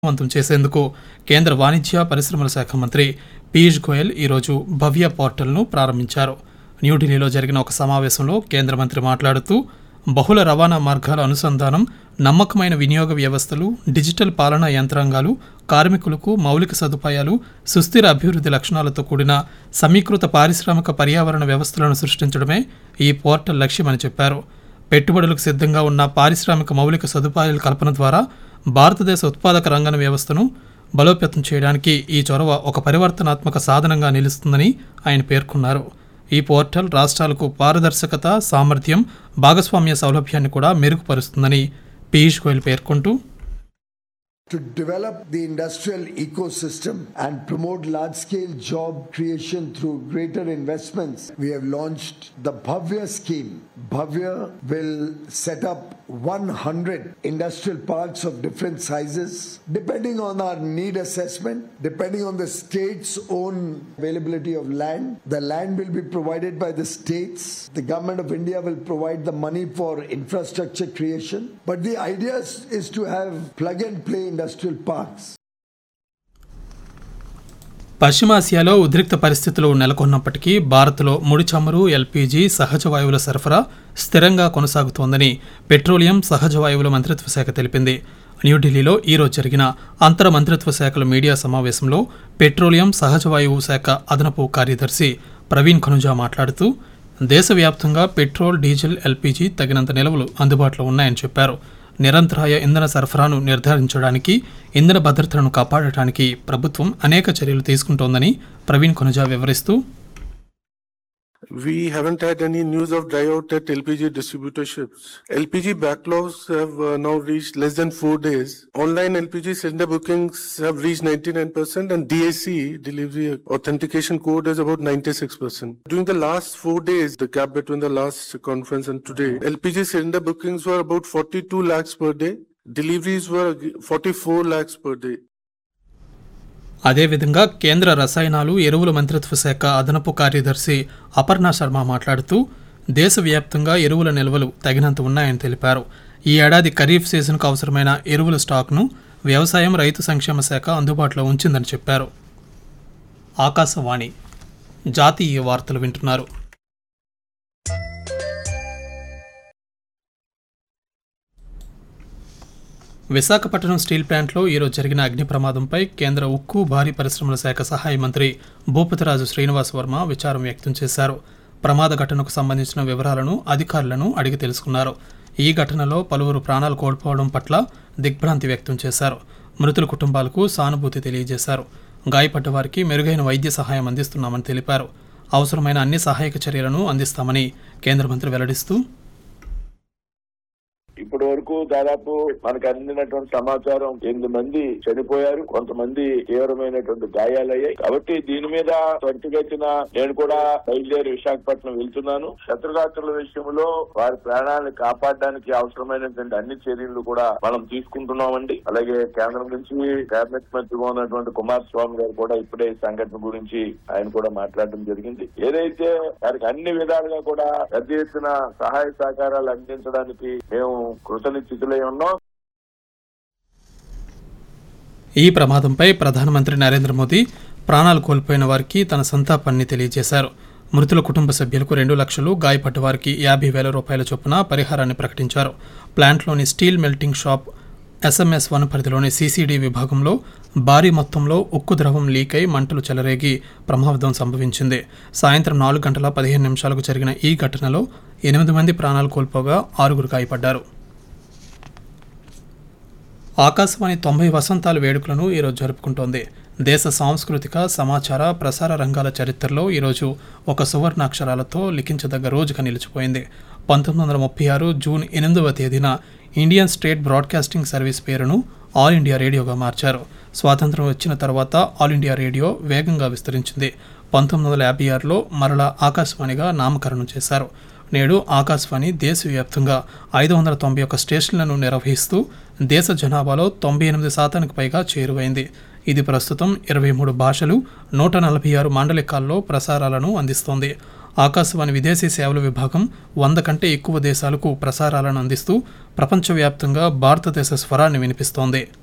వంతం చేసేందుకు కేంద్ర వాణిజ్య పరిశ్రమల శాఖ మంత్రి పీయూష్ గోయల్ ఈరోజు భవ్య పోర్టల్ను ప్రారంభించారు న్యూఢిల్లీలో జరిగిన ఒక సమావేశంలో కేంద్ర మంత్రి మాట్లాడుతూ బహుళ రవాణా మార్గాల అనుసంధానం నమ్మకమైన వినియోగ వ్యవస్థలు డిజిటల్ పాలనా యంత్రాంగాలు కార్మికులకు మౌలిక సదుపాయాలు సుస్థిర అభివృద్ధి లక్షణాలతో కూడిన సమీకృత పారిశ్రామిక పర్యావరణ వ్యవస్థలను సృష్టించడమే ఈ పోర్టల్ లక్ష్యమని చెప్పారు పెట్టుబడులకు సిద్ధంగా ఉన్న పారిశ్రామిక మౌలిక సదుపాయాల కల్పన ద్వారా భారతదేశ ఉత్పాదక రంగన వ్యవస్థను బలోపేతం చేయడానికి ఈ చొరవ ఒక పరివర్తనాత్మక సాధనంగా నిలుస్తుందని ఆయన పేర్కొన్నారు ఈ పోర్టల్ రాష్ట్రాలకు పారదర్శకత సామర్థ్యం భాగస్వామ్య సౌలభ్యాన్ని కూడా మెరుగుపరుస్తుందని పీయూష్ గోయల్ పేర్కొంటూ to develop the industrial ecosystem and promote large scale job creation through greater investments, we have launched the Bhavya scheme. Bhavya will set up 100 industrial parks of different sizes, depending on our need assessment, depending on the state's own availability of land. The land will be provided by the states. The government of India will provide the money for infrastructure creation. But the idea is, is to have plug and play industrial parks. పశ్చిమాసియాలో ఉద్రిక్త పరిస్థితులు నెలకొన్నప్పటికీ భారత్లో ముడి చమురు LPG సహజ వాయువుల సరఫరా స్థిరంగా కొనసాగుతోందని పెట్రోలియం సహజ వాయువుల మంత్రిత్వ శాఖ తెలిపింది న్యూఢిల్లీలో ఈరోజు జరిగిన అంతర మంత్రిత్వ శాఖల మీడియా సమావేశంలో పెట్రోలియం సహజ వాయువు శాఖ అదనపు కార్యదర్శి ప్రవీణ్ ఖనుజా మాట్లాడుతూ దేశవ్యాప్తంగా పెట్రోల్ డీజిల్ ఎల్పీజీ తగినంత నిల్వలు అందుబాటులో ఉన్నాయని చెప్పారు నిరంతరాయ ఇంధన సరఫరాను నిర్ధారించడానికి ఇంధన భద్రతను కాపాడటానికి ప్రభుత్వం అనేక చర్యలు తీసుకుంటోందని ప్రవీణ్ కొనుజా వివరిస్తూ We haven't had any news of dry out at LPG distributorships. LPG backlogs have uh, now reached less than four days. Online LPG cylinder bookings have reached 99% and DAC delivery authentication code is about 96%. During the last four days, the gap between the last conference and today, LPG cylinder bookings were about 42 lakhs per day. Deliveries were 44 lakhs per day. అదేవిధంగా కేంద్ర రసాయనాలు ఎరువుల మంత్రిత్వ శాఖ అదనపు కార్యదర్శి అపర్ణ శర్మ మాట్లాడుతూ దేశవ్యాప్తంగా ఎరువుల నిల్వలు తగినంత ఉన్నాయని తెలిపారు ఈ ఏడాది ఖరీఫ్ సీజన్కు అవసరమైన ఎరువుల స్టాక్ను వ్యవసాయం రైతు సంక్షేమ శాఖ అందుబాటులో ఉంచిందని చెప్పారు ఆకాశవాణి జాతీయ వార్తలు వింటున్నారు విశాఖపట్నం స్టీల్ ప్లాంట్లో ఈరోజు జరిగిన అగ్ని ప్రమాదంపై కేంద్ర ఉక్కు భారీ పరిశ్రమల శాఖ సహాయ మంత్రి భూపతిరాజు శ్రీనివాస్ వర్మ విచారం వ్యక్తం చేశారు ప్రమాద ఘటనకు సంబంధించిన వివరాలను అధికారులను అడిగి తెలుసుకున్నారు ఈ ఘటనలో పలువురు ప్రాణాలు కోల్పోవడం పట్ల దిగ్భ్రాంతి వ్యక్తం చేశారు మృతుల కుటుంబాలకు సానుభూతి తెలియజేశారు గాయపడ్డ వారికి మెరుగైన వైద్య సహాయం అందిస్తున్నామని తెలిపారు అవసరమైన అన్ని సహాయక చర్యలను అందిస్తామని కేంద్ర మంత్రి వెల్లడిస్తూ ఇప్పటి వరకు దాదాపు మనకు అందినటువంటి సమాచారం ఎనిమిది మంది చనిపోయారు కొంతమంది తీవ్రమైనటువంటి గాయాలయ్యాయి కాబట్టి దీని మీద త్వరితగతిన నేను కూడా బయలుదేరి విశాఖపట్నం వెళ్తున్నాను శత్రుఘాతుల విషయంలో వారి ప్రాణాలను కాపాడడానికి అవసరమైనటువంటి అన్ని చర్యలు కూడా మనం తీసుకుంటున్నామండి అలాగే కేంద్రం నుంచి కేబినెట్ మంత్రిగా ఉన్నటువంటి కుమారస్వామి గారు కూడా ఇప్పుడే ఈ సంఘటన గురించి ఆయన కూడా మాట్లాడడం జరిగింది ఏదైతే వారికి అన్ని విధాలుగా కూడా పెద్ద ఎత్తున సహాయ సహకారాలు అందించడానికి మేము కృతనిశ్చితులై ఉన్నాం ఈ ప్రమాదంపై ప్రధానమంత్రి నరేంద్ర మోదీ ప్రాణాలు కోల్పోయిన వారికి తన సంతాపాన్ని తెలియజేశారు మృతుల కుటుంబ సభ్యులకు రెండు లక్షలు గాయపడ్డ వారికి యాభై వేల రూపాయల చొప్పున పరిహారాన్ని ప్రకటించారు ప్లాంట్లోని steel melting shop SMS one పరిధిలోని సీసీడీ విభాగంలో భారీ మొత్తంలో ఉక్కు ద్రవం లీక్ అయి మంటలు చెలరేగి ప్రమాదం సంభవించింది సాయంత్రం నాలుగు గంటల పదిహేను నిమిషాలకు జరిగిన ఈ ఘటనలో ఎనిమిది మంది ప్రాణాలు కోల్పోగా ఆరుగురు గాయపడ్డారు ఆకాశవాణి తొంభై వసంతాల వేడుకలను ఈరోజు జరుపుకుంటోంది దేశ సాంస్కృతిక సమాచార ప్రసార రంగాల చరిత్రలో ఈరోజు ఒక సువర్ణాక్షరాలతో లిఖించదగ్గ రోజుగా నిలిచిపోయింది పంతొమ్మిది వందల ముప్పై ఆరు జూన్ ఎనిమిదవ తేదీన ఇండియన్ స్టేట్ బ్రాడ్కాస్టింగ్ సర్వీస్ పేరును ఆల్ ఇండియా రేడియోగా మార్చారు స్వాతంత్రం వచ్చిన తర్వాత ఆల్ ఇండియా రేడియో వేగంగా విస్తరించింది పంతొమ్మిది వందల యాభై ఆరులో మరలా ఆకాశవాణిగా నామకరణం చేశారు నేడు ఆకాశవాణి దేశవ్యాప్తంగా ఐదు వందల తొంభై ఒక్క స్టేషన్లను నిర్వహిస్తూ దేశ జనాభాలో తొంభై ఎనిమిది శాతానికి పైగా చేరువైంది ఇది ప్రస్తుతం ఇరవై మూడు భాషలు నూట నలభై ఆరు మాండలికాల్లో ప్రసారాలను అందిస్తోంది ఆకాశవాణి విదేశీ సేవల విభాగం వంద కంటే ఎక్కువ దేశాలకు ప్రసారాలను అందిస్తూ ప్రపంచవ్యాప్తంగా భారతదేశ స్వరాన్ని వినిపిస్తోంది